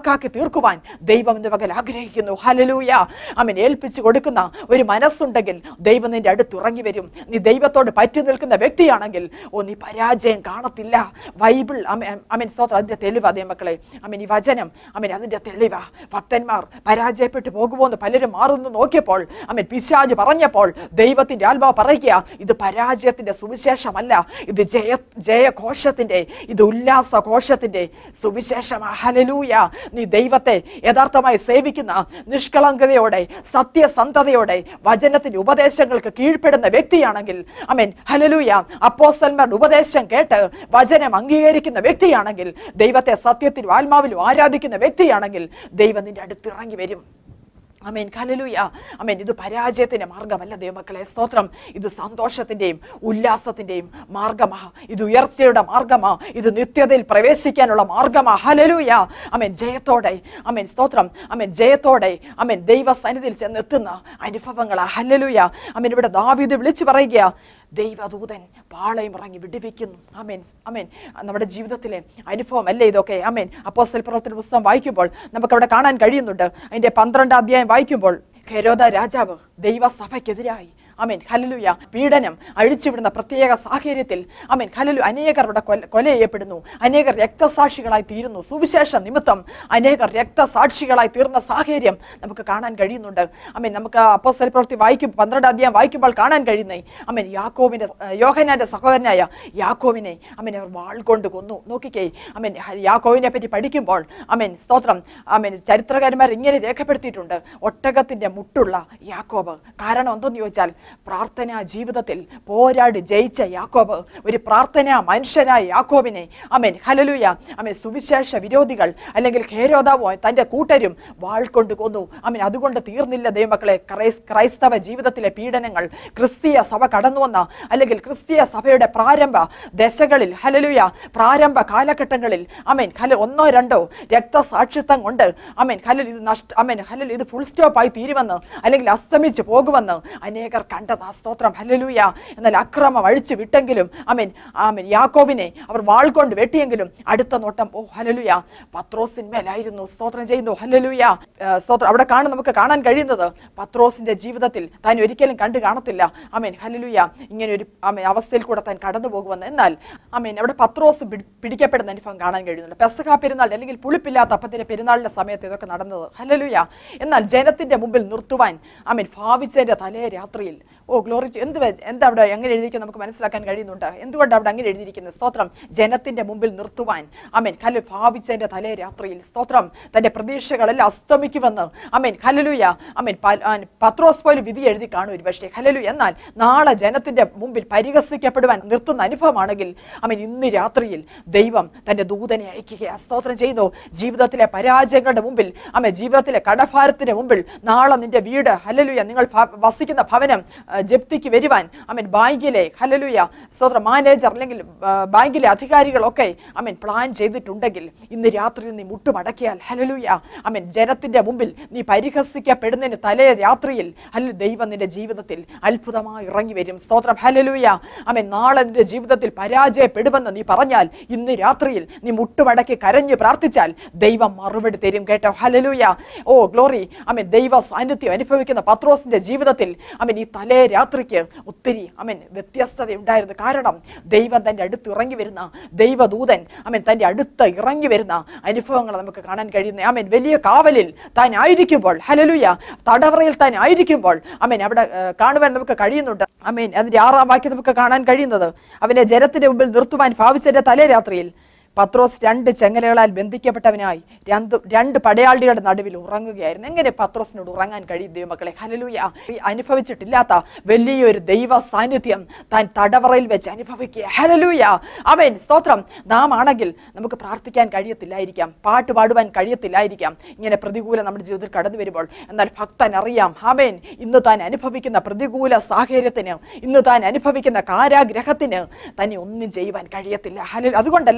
വാക്കാക്കി തീർക്കുവാൻ ദൈവം ഇന്ന് പകൽ ആഗ്രഹിക്കുന്നു ഹലലൂയ അമൻ ഏൽപ്പിച്ചു കൊടുക്കുന്ന ഒരു മനസ്സുണ്ടെങ്കിൽ ദൈവം നിന്റെ അടുത്ത് ഇറങ്ങി വരും നീ ദൈവത്തോട് പറ്റി നിൽക്കുന്ന വ്യക്തിയാണെങ്കിൽ ഓ നീ പരാജയം കാണത്തില്ല ബൈബിൾ അമൻ സ്തോത്രം അതിന്റെ തെളിവ് അതേ മക്കളെ അമൻ ഈ വചനം അമൻ അതിന്റെ തെളിവാ ഭക്തന്മാർ പരാജയപ്പെട്ടു പോകുമോ എന്ന് പലരും മാറുന്നു നോക്കിയപ്പോൾ അമൻ പിശാജ് പറഞ്ഞപ്പോൾ ദൈവത്തിന്റെ ആത്മാവ് പറയുക ഇത് പരാജയത്തിന്റെ സുവിശേഷമല്ല ഇത് ജയ ജയഘോഷത്തിന്റെ ഇത് ഉല്ലാസ ഘോഷത്തിന്റെ സുവിശേഷമാ ഹലലൂയ നീ ദൈവത്തെ യഥാർത്ഥമായി സേവിക്കുന്ന നിഷ്കളങ്കതയോടെ സത്യസന്ധതയോടെ വചനത്തിന്റെ ഉപദേശങ്ങൾക്ക് കീഴ്പ്പെടുന്ന വ്യക്തിയാണെങ്കിൽ അമേൻ ഹലലൂയ അപ്പോസ്തലന്മാരുടെ ഉപദേശം കേട്ട് വചനം അംഗീകരിക്കുന്ന വ്യക്തിയാണെങ്കിൽ ദൈവത്തെ സത്യത്തിലും ആത്മാവിലും ആരാധിക്കുന്ന വ്യക്തിയാണെങ്കിൽ ദൈവം നിന്റെ അടുത്ത് ഇറങ്ങി വരും അമേൻ കലലുയ അമേൻ ഇത് പരാജയത്തിന്റെ മാർഗമല്ല ദൈവമക്കളെ സ്തോത്രം ഇത് സന്തോഷത്തിന്റെയും ഉല്ലാസത്തിന്റെയും മാർഗമാ ഇത് ഉയർച്ചയുടെ മാർഗമാ ഇത് നിത്യതയിൽ പ്രവേശിക്കാനുള്ള മാർഗമാ ഹലലുയ അമേൻ ജയത്തോടെ അമേൻ സ്തോത്രം അമേൻ ജയത്തോടെ അമേൻ ദൈവ സന്നിധിയിൽ ചെന്നെത്തുന്ന അനുഭവങ്ങളാ ഹലലുയ അമേൻ ഇവിടെ ദാവീദ് വിളിച്ചു പറയുക ദൈവദൂതൻ പാളയം ഇറങ്ങി വിടുവിക്കുന്നു അമേൻ അമേൻ നമ്മുടെ ജീവിതത്തിലെ അനുഭവം അല്ലേ ഇതൊക്കെ അമേൻ അപ്പോസ്റ്റൽ പ്രവർത്തന പുസ്തകം വായിക്കുമ്പോൾ നമുക്കവിടെ കാണാൻ കഴിയുന്നുണ്ട് അതിന്റെ പന്ത്രണ്ടാം അധ്യായം വായിക്കുമ്പോൾ ഹെരോദ രാജാവ് ദൈവസഭയ്ക്കെതിരായി അമേൻ ഹലലുയ പീഡനം അഴിച്ചുവിടുന്ന പ്രത്യേക സാഹചര്യത്തിൽ അമേൻ ഹലലു അനേകർ ഇവിടെ കൊല കൊല ചെയ്യപ്പെടുന്നു അനേകർ രക്തസാക്ഷികളായി തീരുന്നു സുവിശേഷ നിമിത്തം അനേകർ രക്തസാക്ഷികളായി തീർന്ന സാഹചര്യം നമുക്ക് കാണാൻ കഴിയുന്നുണ്ട് അമേൻ നമുക്ക് അപ്പോസ്തല പ്രവൃത്തി വായിക്കും പന്ത്രണ്ട് അധ്യായം വായിക്കുമ്പോൾ കാണാൻ കഴിയുന്നേ അമേൻ യാക്കോവിന്റെ യോഹനാന്റെ സഹോദരനായ യാക്കോവിനെ അമേൻ അവർ വാൾ കൊണ്ട് കൊന്നു നോക്കിക്കേ അമേൻ ഹ- യാക്കോവിനെ പറ്റി പഠിക്കുമ്പോൾ അമേൻ സ്തോത്രം അമേൻ ചരിത്രകാരന്മാർ ഇങ്ങനെ രേഖപ്പെടുത്തിയിട്ടുണ്ട് ഒട്ടകത്തിന്റെ മുട്ടുള്ള യാക്കോബ് കാരണം എന്തെന്ന് ചോദിച്ചാൽ പ്രാർത്ഥനാ ജീവിതത്തിൽ പോരാടി ജയിച്ച യാക്കോബ് ഒരു പ്രാർത്ഥനാ മനുഷ്യനായ യാക്കോബിനെ അമേൻ ഹലലുയ അമേൻ സുവിശേഷ വിരോധികൾ അല്ലെങ്കിൽ ഹേരോദാവോ തന്റെ കൂട്ടരും വാൾ കൊണ്ട് കൊന്നു അമേൻ അതുകൊണ്ട് തീർന്നില്ല ദൈവമക്കളെ ക്രൈസ് ക്രൈസ്തവ ജീവിതത്തിലെ പീഡനങ്ങൾ ക്രിസ്തീയ സഭ കടന്നു വന്ന അല്ലെങ്കിൽ ക്രിസ്തീയ സഭയുടെ പ്രാരംഭ ദശകളിൽ ഹലലുയ പ്രാരംഭ കാലഘട്ടങ്ങളിൽ അമേൻ ഹല ഒന്നോ രണ്ടോ രക്തസാക്ഷിത്വം കൊണ്ട് അമേൻ ഹലൽ ഇത് നഷ്ട അമേൻ ഹലൽ ഇത് ഫുൾ സ്റ്റോപ്പായി തീരുമെന്ന് അല്ലെങ്കിൽ അസ്തമിച്ച് പോകുമെന്ന് അനേകർ കണ്ടതാ സ്തോത്രം ഹലലൂയ എന്നാൽ അക്രമം അഴിച്ചു വിട്ടെങ്കിലും അമേൻ ആമേൻ യാക്കോബിനെ അവർ വാൾ കൊണ്ട് വെട്ടിയെങ്കിലും അടുത്ത നോട്ടം ഓ ഹലലുയ പത്രോസിന്മേലായിരുന്നു സ്തോത്രം ചെയ്യുന്നു ഹലലുയ സ്തോത്രം അവിടെ കാണും നമുക്ക് കാണാൻ കഴിയുന്നത് പത്രോസിന്റെ ജീവിതത്തിൽ താൻ ഒരിക്കലും കണ്ടു കാണത്തില്ല അമേൻ ഹലലുയ ഇങ്ങനെ ഒരു അമേൻ അവസ്ഥയിൽ കൂടെ താൻ കടന്നു പോകുമെന്ന് എന്നാൽ അമേൻ അവിടെ പത്രോസ് പിടി- പിടിക്കപ്പെടുന്ന അനുഭവം കാണാൻ കഴിയുന്നുണ്ട് പെസഹ പെരുന്നാൾ അല്ലെങ്കിൽ പുളിപ്പില്ലാത്ത അപ്പത്തിന്റെ പെരുന്നാളിന്റെ സമയത്ത് ഇതൊക്കെ നടന്നത് ഹലലുയ എന്നാൽ ജനത്തിന്റെ മുമ്പിൽ നിർത്തുവാൻ അമേൻ ഭാവിച്ചതിന്റെ തലേ രാത്രിയിൽ ഓ ഗ്ലോറി എന്ത് വെ- എന്താ അവിടെ എങ്ങനെ എഴുതിയിരിക്കുന്നത് നമുക്ക് മനസ്സിലാക്കാൻ കഴിയുന്നുണ്ട് എന്തുകൊണ്ട് അവിടെ അങ്ങനെ എഴുതിയിരിക്കുന്നത് സ്തോത്രം ജനത്തിന്റെ മുമ്പിൽ നിർത്തുവാൻ അമേൻ കല്ല് ഭാവിച്ചതിന്റെ തലേ രാത്രിയിൽ സ്തോത്രം തന്റെ പ്രതീക്ഷകളെല്ലാം അസ്തമിക്കുമെന്ന് അമേൻ ഹലലുയ അമേൻ പ- ആ, പത്രോസ് പോലും വിധി എഴുതി കാണും ഒരു പക്ഷേ ഹലലു എന്നാൽ നാളെ ജനത്തിന്റെ മുമ്പിൽ പരിഹസിക്കപ്പെടുവാൻ നിർത്തുന്ന അനുഭവമാണെങ്കിൽ അമേൻ ഇന്ന് രാത്രിയിൽ ദൈവം തന്റെ ദൂതനെ അയക്കുക സ്തോത്രം ചെയ്യുന്നു ജീവിതത്തിലെ പരാജയങ്ങളുടെ മുമ്പിൽ അമേ ജീവിതത്തിലെ കടഭാരത്തിന്റെ മുമ്പിൽ നാളെ നിന്റെ വീട് ഹലലുയ നിങ്ങൾ ഭ- വസിക്കുന്ന ഭവനം ആ, ജപ്തിക്ക് വരുവാൻ അമേൻ ബാങ്കിലെ ഹലലുയ സ്തോത്ര മാനേജർ അല്ലെങ്കിൽ ആ, ബാങ്കിലെ അധികാരികളൊക്കെ അമേൻ പ്ലാൻ ചെയ്തിട്ടുണ്ടെങ്കിൽ ഇന്ന് രാത്രിയിൽ നീ മുട്ടുമടക്കിയാൽ ഹലലുയ അമേൻ ജനത്തിന്റെ മുമ്പിൽ നീ പരിഹസിക്കപ്പെടുന്നതിന് തലേ രാത്രിയിൽ ഹല ദൈവം നിന്റെ ജീവിതത്തിൽ അത്ഭുതമായി ഇറങ്ങി വരും സ്തോത്രം ഹലലുയ അമേൻ നാളെ നിന്റെ ജീവിതത്തിൽ പരാജയപ്പെടുമെന്ന് നീ പറഞ്ഞാൽ ഇന്ന് രാത്രിയിൽ നീ മുട്ടുമടക്കി കരഞ്ഞു പ്രാർത്ഥിച്ചാൽ ദൈവം മറുപടി തരും കേട്ടോ ഹലലുയ ഓ ഗ്ലോറി അമേൻ ദൈവ സാന്നിധ്യം അനുഭവിക്കുന്ന പത്രോസിന്റെ ജീവിതത്തിൽ അമേൻ ഈ തലേ രാത്രിക്ക് ഒത്തിരി അമേൻ വ്യത്യസ്തത ഉണ്ടായിരുന്നു കാരണം ദൈവം തന്റെ അടുത്ത് ഇറങ്ങി വരുന്ന ദൈവദൂതൻ അമേൻ തന്റെ അടുത്ത് ഇറങ്ങി വരുന്ന അനുഭവങ്ങൾ നമുക്ക് കാണാൻ കഴിയുന്ന അമേൻ വലിയ കാവലിൽ താൻ ആയിരിക്കുമ്പോൾ ഹലലുയ തടവറയിൽ താൻ ആയിരിക്കുമ്പോൾ അമേൻ അവിടെ ആ, കാണുവാൻ നമുക്ക് കഴിയുന്നുണ്ട് അമേൻ അതിന്റെ ആറാം വാക്യം നമുക്ക് കാണാൻ കഴിയുന്നത് അവനെ ജനത്തിന്റെ മുമ്പിൽ നിർത്തുവാൻ ഭാവിച്ചതിന്റെ തലേ രാത്രിയിൽ പത്രോസ് രണ്ട് ചെങ്ങലകളാൽ ബന്ധിക്കപ്പെട്ടവനായി രണ്ട് രണ്ട് പടയാളികളുടെ നടുവിൽ ഉറങ്ങുകയായിരുന്നു എങ്ങനെ പത്രോസിനോട് ഉറങ്ങാൻ കഴിയും ദൈവമക്കളെ ഹലലൂയ ഈ അനുഭവിച്ചിട്ടില്ലാത്ത വലിയൊരു ദൈവ സാന്നിധ്യം താൻ തടവറയിൽ വെച്ച് അനുഭവിക്കുക ഹലലൂയ അവൻ സ്തോത്രം നാം ആണെങ്കിൽ നമുക്ക് പ്രാർത്ഥിക്കാൻ കഴിയത്തില്ലായിരിക്കാം പാട്ട് പാടുവാൻ കഴിയത്തില്ലായിരിക്കാം ഇങ്ങനെ പ്രതികൂലം നമ്മുടെ ജീവിതത്തിൽ കടന്നു വരുമ്പോൾ എന്നാൽ ഭക്തൻ അറിയാം ആമേൻ ഇന്ന് താൻ അനുഭവിക്കുന്ന പ്രതികൂല സാഹചര്യത്തിന് ഇന്ന് താൻ അനുഭവിക്കുന്ന കാരാഗ്രഹത്തിന് തന്നെ ഒന്നും ചെയ്യുവാൻ കഴിയത്തില്ല ഹല അതുകൊണ്ടല്ലേ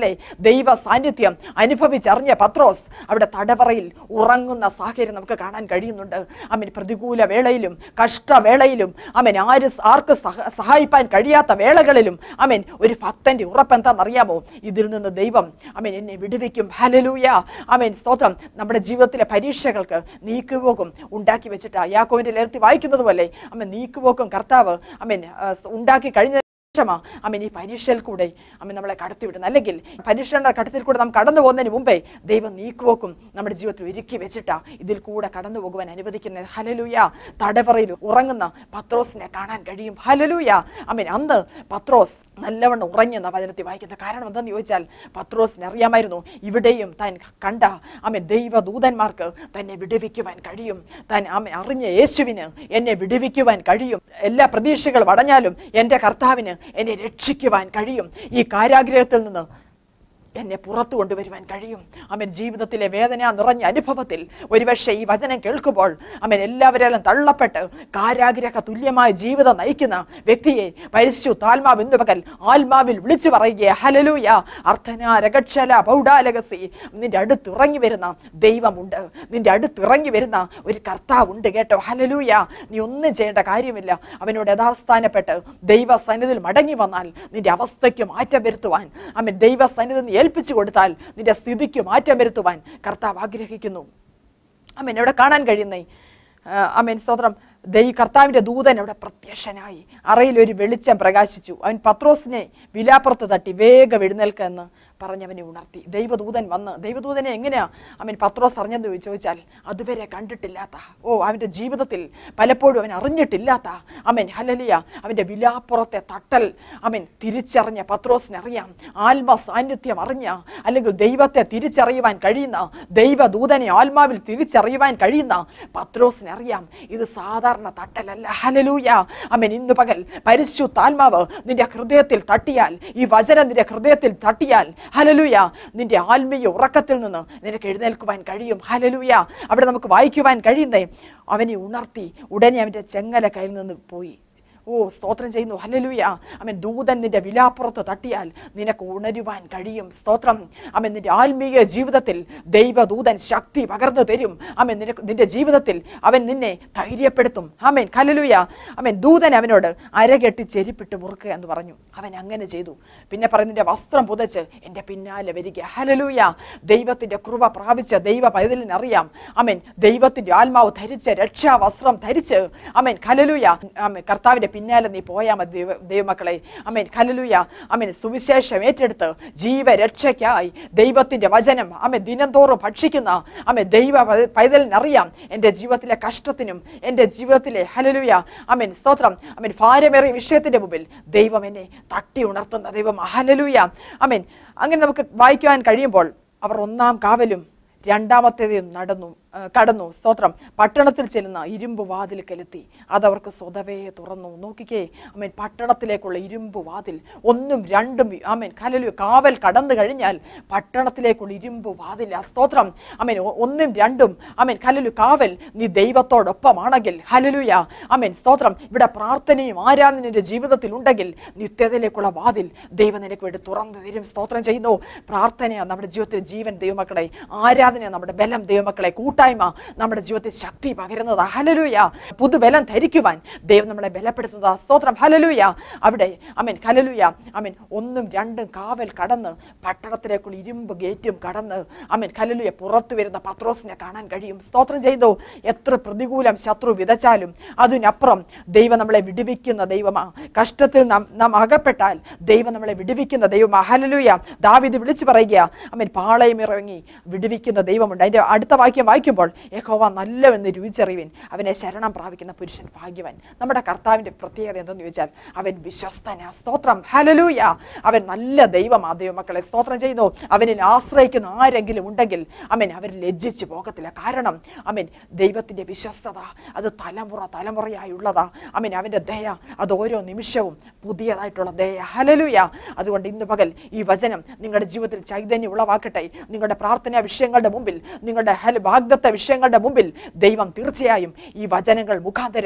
ദൈവ സാന്നിധ്യം അനുഭവിച്ചറിഞ്ഞ പത്രോസ് അവിടെ തടവറയിൽ ഉറങ്ങുന്ന സാഹചര്യം നമുക്ക് കാണാൻ കഴിയുന്നുണ്ട് അമ്മൻ പ്രതികൂല വേളയിലും കഷ്ടവേളയിലും അമ്മൻ ആര് ആർക്ക് സഹ സഹായിപ്പാൻ കഴിയാത്ത വേളകളിലും അമ്മൻ ഒരു ഭക്തന്റെ ഉറപ്പെന്താണെന്നറിയാമോ ഇതിൽ നിന്ന് ദൈവം അമ്മൻ എന്നെ വിടുവിക്കും ഹലലൂയ അമ്മൻ സ്തോത്രം നമ്മുടെ ജീവിതത്തിലെ പരീക്ഷകൾക്ക് നീക്കുപോക്കും ഉണ്ടാക്കി വെച്ചിട്ട് യാക്കോവിന്റെ ലേർത്തി വായിക്കുന്നത് പോലെ അമ്മ നീക്കുപോക്കും കർത്താവ് അമ്മൻ ആ, ഉണ്ടാക്കി കഴിഞ്ഞ ശേഷമാ അമ്മൻ ഈ പരീക്ഷയിൽ കൂടെ അമ്മൻ നമ്മളെ കടത്തിവിടുന്നത് അല്ലെങ്കിൽ പരീക്ഷയുടെ കടത്തിൽ കൂടെ നാം കടന്നു പോകുന്നതിന് മുമ്പേ ദൈവം നീക്കുപോക്കും നമ്മുടെ ജീവിതത്തിൽ ഒരുക്കി വെച്ചിട്ടാ ഇതിൽ കൂടെ കടന്നു പോകുവാൻ അനുവദിക്കുന്നത് ഹലലൂയ തടവറയിൽ ഉറങ്ങുന്ന പത്രോസിനെ കാണാൻ കഴിയും ഹലലൂയ അമ്മൻ അന്ന് പത്രോസ് നല്ലവണ്ണം ഉറങ്ങുന്ന വചനത്തിൽ വായിക്കുന്ന കാരണം എന്തെന്ന് ചോദിച്ചാൽ പത്രോസിന് അറിയാമായിരുന്നു ഇവിടെയും താൻ കണ്ട അമ്മൻ ദൈവദൂതന്മാർക്ക് തന്നെ വിടുവിക്കുവാൻ കഴിയും താൻ അമ്മ അറിഞ്ഞ യേശുവിന് എന്നെ വിടുവിക്കുവാൻ കഴിയും എല്ലാ പ്രതീക്ഷകളും അടഞ്ഞാലും എൻ്റെ കർത്താവിന് എന്നെ രക്ഷിക്കുവാൻ കഴിയും ഈ കാരാഗ്രഹത്തിൽ നിന്ന് എന്നെ പുറത്തു കൊണ്ടുവരുവാൻ കഴിയും അവൻ ജീവിതത്തിലെ വേദന നിറഞ്ഞ അനുഭവത്തിൽ ഒരുപക്ഷെ ഈ വചനം കേൾക്കുമ്പോൾ അവൻ എല്ലാവരെയും തള്ളപ്പെട്ട് കാരാഗ്രഹ തുല്യമായ ജീവിതം നയിക്കുന്ന വ്യക്തിയെ പരിശുദ്ധാത്മാവ് ഇന്ന് പകൽ ആത്മാവിൽ വിളിച്ചു പറയുക ഹലലൂയ അർത്ഥന രകക്ഷല പൗഡാലകസി നിന്റെ അടുത്തിറങ്ങി വരുന്ന ദൈവമുണ്ട് നിന്റെ അടുത്തിറങ്ങി വരുന്ന ഒരു കർത്താവുണ്ട് കേട്ടോ ഹലലൂയ നീ ഒന്നും ചെയ്യേണ്ട കാര്യമില്ല അവനോട് യഥാസ്ഥാനപ്പെട്ട് ദൈവസന്നിധിയിൽ മടങ്ങി വന്നാൽ നിന്റെ അവസ്ഥയ്ക്ക് മാറ്റം വരുത്തുവാൻ അവൻ ദൈവസന്നിധി നീ ഏൽപ്പിച്ചു കൊടുത്താൽ നിന്റെ സ്ഥിതിക്ക് മാറ്റം വരുത്തുവാൻ കർത്താവ് ആഗ്രഹിക്കുന്നു അമ്മൻ എവിടെ കാണാൻ കഴിയുന്നേ അമ്മൻ സ്തോത്രം ദൈ കർത്താവിന്റെ ദൂതൻ അവിടെ പ്രത്യക്ഷനായി അറയിൽ ഒരു വെളിച്ചം പ്രകാശിച്ചു അവൻ പത്രോസിനെ വിലാപ്പുറത്ത് തട്ടി വേഗം എഴുന്നേൽക്ക എന്ന് പറഞ്ഞവനെ ഉണർത്തി ദൈവദൂതൻ വന്ന് ദൈവദൂതനെ എങ്ങനെയാ അവൻ പത്രോസ് അറിഞ്ഞെന്ന് ചോദിച്ചാൽ അതുവരെ കണ്ടിട്ടില്ലാത്ത ഓ അവൻ്റെ ജീവിതത്തിൽ പലപ്പോഴും അവൻ അറിഞ്ഞിട്ടില്ലാത്ത അവൻ ഹലലിയ അവൻ്റെ വിലാപ്പുറത്തെ തട്ടൽ അവൻ തിരിച്ചറിഞ്ഞ പത്രോസിനറിയാം ആത്മ സാന്നിധ്യം അറിഞ്ഞ അല്ലെങ്കിൽ ദൈവത്തെ തിരിച്ചറിയുവാൻ കഴിയുന്ന ദൈവദൂതനെ ആത്മാവിൽ തിരിച്ചറിയുവാൻ കഴിയുന്ന പത്രോസിനറിയാം ഇത് സാധാരണ തട്ടലല്ല ഹലലൂയ അവൻ ഇന്ന് പകൽ പരിശുദ്ധാത്മാവ് നിന്റെ ഹൃദയത്തിൽ തട്ടിയാൽ ഈ വചനം നിന്റെ ഹൃദയത്തിൽ തട്ടിയാൽ ഹലലൂയ നിന്റെ ആത്മീയ ഉറക്കത്തിൽ നിന്ന് നിനക്ക് എഴുന്നേൽക്കുവാൻ കഴിയും ഹലലൂയ അവിടെ നമുക്ക് വായിക്കുവാൻ കഴിയുന്നേ അവനെ ഉണർത്തി ഉടനെ അവൻ്റെ ചെങ്ങല കയ്യിൽ നിന്ന് പോയി ഓ സ്തോത്രം ചെയ്യുന്നു ഹലലുയ അവൻ ദൂതൻ നിന്റെ വിലാപ്പുറത്ത് തട്ടിയാൽ നിനക്ക് ഉണരുവാൻ കഴിയും സ്തോത്രം അവൻ നിന്റെ ആത്മീയ ജീവിതത്തിൽ ദൈവദൂതൻ ശക്തി പകർന്നു തരും അവൻ നിനക്ക് നിന്റെ ജീവിതത്തിൽ അവൻ നിന്നെ ധൈര്യപ്പെടുത്തും ആമേൻ ഹലലുയ അവൻ ദൂതൻ അവനോട് അരകെട്ടി ചെരിപ്പിട്ട് മുറുക്കുക എന്ന് പറഞ്ഞു അവൻ അങ്ങനെ ചെയ്തു പിന്നെ പറഞ്ഞു നിന്റെ വസ്ത്രം പുതച്ച് എൻ്റെ പിന്നാലെ വരിക ഹലലൂയ ദൈവത്തിന്റെ കൃപ പ്രാപിച്ച ദൈവ പൈതലിനറിയാം അവൻ ദൈവത്തിന്റെ ആത്മാവ് ധരിച്ച രക്ഷാ വസ്ത്രം ധരിച്ച് അവൻ ഹലലൂയ ആമേൻ കർത്താവിന്റെ പിന്നാലെ നീ പോയാൽ മതി ദൈവ ദൈവമക്കളെ അമേൻ കലലുയ അമേൻ സുവിശേഷം ഏറ്റെടുത്ത് ജീവരക്ഷയ്ക്കായി ദൈവത്തിന്റെ വചനം അമ്മ ദിനംതോറും ഭക്ഷിക്കുന്ന അമ്മ ദൈവ പൈ- പൈതലിനറിയാം എൻ്റെ ജീവിതത്തിലെ കഷ്ടത്തിനും എൻ്റെ ജീവിതത്തിലെ ഹലലുയ അമേൻ സ്തോത്രം അമേൻ ഭാരമേറിയ വിഷയത്തിന്റെ മുമ്പിൽ ദൈവം എന്നെ തട്ടി ഉണർത്തുന്ന ദൈവം ഹലലുയ അമേൻ അങ്ങനെ നമുക്ക് വായിക്കുവാൻ കഴിയുമ്പോൾ അവർ ഒന്നാം കാവലും രണ്ടാമത്തേതും നടന്നു ആ, കടന്നു സ്തോത്രം പട്ടണത്തിൽ ചെല്ലുന്ന ഇരുമ്പ് വാതിൽ കെലുത്തി അതവർക്ക് സ്വതവേ തുറന്നു നോക്കിക്കേ അമ്മൻ പട്ടണത്തിലേക്കുള്ള ഇരുമ്പ് വാതിൽ ഒന്നും രണ്ടും അമ്മൻ കലലു കാവൽ കടന്നു കഴിഞ്ഞാൽ പട്ടണത്തിലേക്കുള്ള ഇരുമ്പ് വാതിൽ ആ സ്തോത്രം അമ്മൻ ഒന്നും രണ്ടും അമ്മൻ കലലു കാവൽ നീ ദൈവത്തോടൊപ്പമാണെങ്കിൽ ഹലലുയ അമ്മൻ സ്തോത്രം ഇവിടെ പ്രാർത്ഥനയും ആരാധനയുടെ ജീവിതത്തിൽ ഉണ്ടെങ്കിൽ നിത്യതയിലേക്കുള്ള വാതിൽ ദൈവം നിനക്ക് വേണ്ടി തുറന്നു തരും സ്തോത്രം ചെയ്യുന്നു പ്രാർത്ഥനയാണ് നമ്മുടെ ജീവിതത്തിൽ ജീവൻ ദൈവമക്കളെ ആരാധന നമ്മുടെ ബലം ദൈവമക്കളെ കൂട്ടായ്മ നമ്മുടെ ജീവിതത്തിൽ ശക്തി പകരുന്നത് ഹലലൂയ പുതുബലം ധരിക്കുവാൻ ദൈവം നമ്മളെ ബലപ്പെടുത്തുന്നത് സ്തോത്രം ഹലലൂയ അവിടെ അമൻ ഹലലൂയ അമൻ ഒന്നും രണ്ടും കാവൽ കടന്ന് പട്ടണത്തിലേക്കുള്ള ഇരുമ്പ് ഗേറ്റും കടന്ന് അമൻ ഹലലൂയ പുറത്തു വരുന്ന പത്രോസിനെ കാണാൻ കഴിയും സ്തോത്രം ചെയ്തു എത്ര പ്രതികൂലം ശത്രു വിതച്ചാലും അതിനപ്പുറം ദൈവം നമ്മളെ വിടുവിക്കുന്ന ദൈവമാ കഷ്ടത്തിൽ നാം നാം അകപ്പെട്ടാൽ ദൈവം നമ്മളെ വിടുവിക്കുന്ന ദൈവമാ ഹലലൂയ ദാവിദ് വിളിച്ചു പറയുക അമ്മൻ പാളയം ഇറങ്ങി വിടുവിക്കുന്ന ദൈവമുണ്ട് അതിന്റെ അടുത്ത വാക്യം വായിക്കുമ്പോൾ യഹോവ നല്ലവെന്ന് രുചിച്ചറിവിൻ അവനെ ശരണം പ്രാപിക്കുന്ന പുരുഷൻ ഭാഗ്യവൻ നമ്മുടെ കർത്താവിന്റെ പ്രത്യേകത എന്തെന്ന് ചോദിച്ചാൽ അവൻ വിശ്വസ്തന സ്തോത്രം ഹലലൂയ അവൻ നല്ല ദൈവമാ ദൈവമക്കളെ സ്തോത്രം ചെയ്യുന്നു അവനിൽ ആശ്രയിക്കുന്ന ആരെങ്കിലും ഉണ്ടെങ്കിൽ അവൻ അവർ ലജ്ജിച്ചു പോകത്തില്ല കാരണം അവൻ ദൈവത്തിന്റെ വിശ്വസ്തത അത് തലമുറ തലമുറയായുള്ളതാ അവൻ അവന്റെ ദയ അത് ഓരോ നിമിഷവും പുതിയതായിട്ടുള്ള ദയ ഹലലുയ അതുകൊണ്ട് ഇന്ന് പകൽ ഈ വചനം നിങ്ങളുടെ ജീവിതത്തിൽ ചൈതന്യം ഉളവാക്കട്ടെ നിങ്ങളുടെ പ്രാർത്ഥനാ വിഷയങ്ങളുടെ മുമ്പിൽ നിങ്ങളുടെ ഹല വാഗ്ദത്ത വിഷയങ്ങളുടെ മുമ്പിൽ ദൈവം തീർച്ചയായും ഈ വചനങ്ങൾ മുഖാന്തരം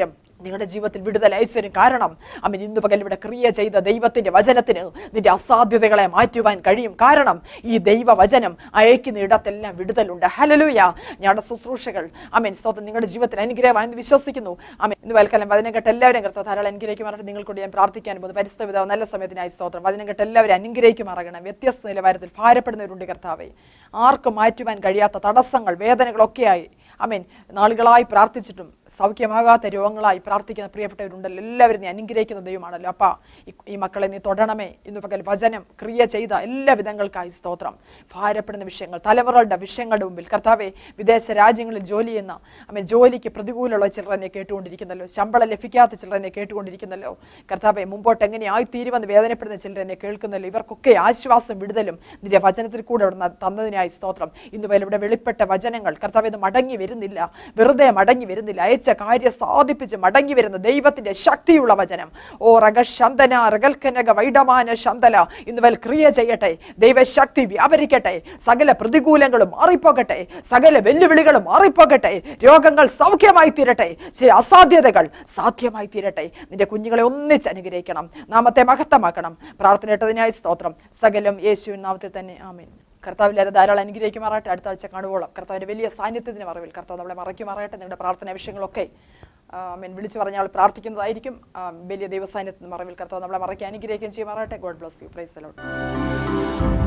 നിങ്ങളുടെ ജീവിതത്തിൽ വിടുതൽ അയച്ചതിന് കാരണം അവൻ ഇന്ന് പകൽ ഇവിടെ ക്രിയ ചെയ്ത ദൈവത്തിന്റെ വചനത്തിന് നിന്റെ അസാധ്യതകളെ മാറ്റുവാൻ കഴിയും കാരണം ഈ ദൈവ വചനം അയക്കുന്ന ഇടത്തെല്ലാം വിടുതലുണ്ട് ഹലലൂയ ഞങ്ങളുടെ ശുശ്രൂഷകൾ അമേൻ സ്തോത്രം നിങ്ങളുടെ ജീവിതത്തിൽ അനുഗ്രഹമായെന്ന് വിശ്വസിക്കുന്നു അമേൻ ഇന്ന് വൽക്കാലം വചനം കേട്ട് എല്ലാവരും കർത്താവ് ധാരാളം അനുഗ്രഹിക്കുമാറായിട്ട് നിങ്ങൾക്കൂടി ഞാൻ പ്രാർത്ഥിക്കാൻ പോകുന്നു പരിസ്ഥിതി പിതാവ് നല്ല സമയത്തിനായി സ്തോത്രം വചനം കേട്ട് എല്ലാവരും അനുഗ്രഹിക്കുമാറാകണം വ്യത്യസ്ത നിലവാരത്തിൽ ഭാരപ്പെടുന്നവരുണ്ട് കർത്താവെ ആർക്കും മാറ്റുവാൻ കഴിയാത്ത തടസ്സങ്ങൾ വേദനകളൊക്കെയായി അമേൻ നാളുകളായി പ്രാർത്ഥിച്ചിട്ടും സൗഖ്യമാകാത്ത രോഗങ്ങളായി പ്രാർത്ഥിക്കുന്ന പ്രിയപ്പെട്ടവരുണ്ടല്ലോ എല്ലാവരും നീ അനുഗ്രഹിക്കുന്ന ദൈവമാണല്ലോ അപ്പാ ഈ- ഈ മക്കളെ നീ തൊടണമേ ഇന്ന് പകൽ വചനം ക്രിയ ചെയ്ത എല്ലാ വിധങ്ങൾക്കായി സ്തോത്രം ഭാരപ്പെടുന്ന വിഷയങ്ങൾ തലമുറകളുടെ വിഷയങ്ങളുടെ മുമ്പിൽ കർത്താവെ വിദേശ രാജ്യങ്ങളിൽ ജോലി ചെയ്യുന്ന അമ്മ ജോലിക്ക് പ്രതികൂലമുള്ള ചിലർ എന്നെ കേട്ടുകൊണ്ടിരിക്കുന്നല്ലോ ശമ്പളം ലഭിക്കാത്ത ചിലർ എന്നെ കേട്ടുകൊണ്ടിരിക്കുന്നല്ലോ കർത്താവെ മുമ്പോട്ട് എങ്ങനെയായി തീരുമെന്ന് വേദനപ്പെടുന്ന ചിലർ എന്നെ കേൾക്കുന്നല്ലോ ഇവർക്കൊക്കെ ആശ്വാസം വിടുതലും നിന്റെ വചനത്തിൽ കൂടെ അവിടെ ന- തന്നതിനായി സ്തോത്രം ഇന്ന് വരെ ഇവിടെ വെളിപ്പെട്ട വചനങ്ങൾ കർത്താവ് ഇത് മടങ്ങി വരുന്നില്ല വെറുതെ മടങ്ങി വരുന്നില്ല അയച്ച കാര്യം സാധിപ്പിച്ച് മടങ്ങി വരുന്ന ദൈവത്തിന്റെ ശക്തിയുള്ള വചനം ഓ റഗ ശന്തന റഗൽക്കനക വൈഡമാന ശന്തല ഇന്ന് വൽ ക്രിയ ചെയ്യട്ടെ ദൈവശക്തി വ്യാപരിക്കട്ടെ സകല പ്രതികൂലങ്ങളും മാറിപ്പോകട്ടെ സകല വെല്ലുവിളികളും മാറിപ്പോകട്ടെ രോഗങ്ങൾ സൗഖ്യമായി തീരട്ടെ ചില അസാധ്യതകൾ സാധ്യമായി തീരട്ടെ നിന്റെ കുഞ്ഞുങ്ങളെ ഒന്നിച്ച് അനുഗ്രഹിക്കണം നാമത്തെ മഹത്തമാക്കണം പ്രാർത്ഥന ഇട്ടതിനായി സ്തോത്രം സകലം യേശുവിൻ നാമത്തിൽ തന്നെ ആമേൻ കർത്താവില്ലാതെ ധാരാളം അനുഗ്രഹിക്കുമാറാട്ടെ അടുത്ത ആഴ്ച കാണുവോളം കർത്താവിന്റെ വലിയ സാന്നിധ്യത്തിന് മറവിൽ കർത്താവ് നമ്മളെ മറയ്ക്കുമാറാട്ടെ നിങ്ങളുടെ പ്രാർത്ഥന വിഷയങ്ങളൊക്കെ മീൻ വിളിച്ചു പറഞ്ഞാൽ പ്രാർത്ഥിക്കുന്നതായിരിക്കും ആ, വലിയ ദൈവസാന്നിധ്യത്തിന് മറവിൽ കർത്താവ് നമ്മളെ മറയ്ക്ക് അനുഗ്രഹിക്കുകയും ചെയ്യുമാറാട്ടെ God bless you praise allot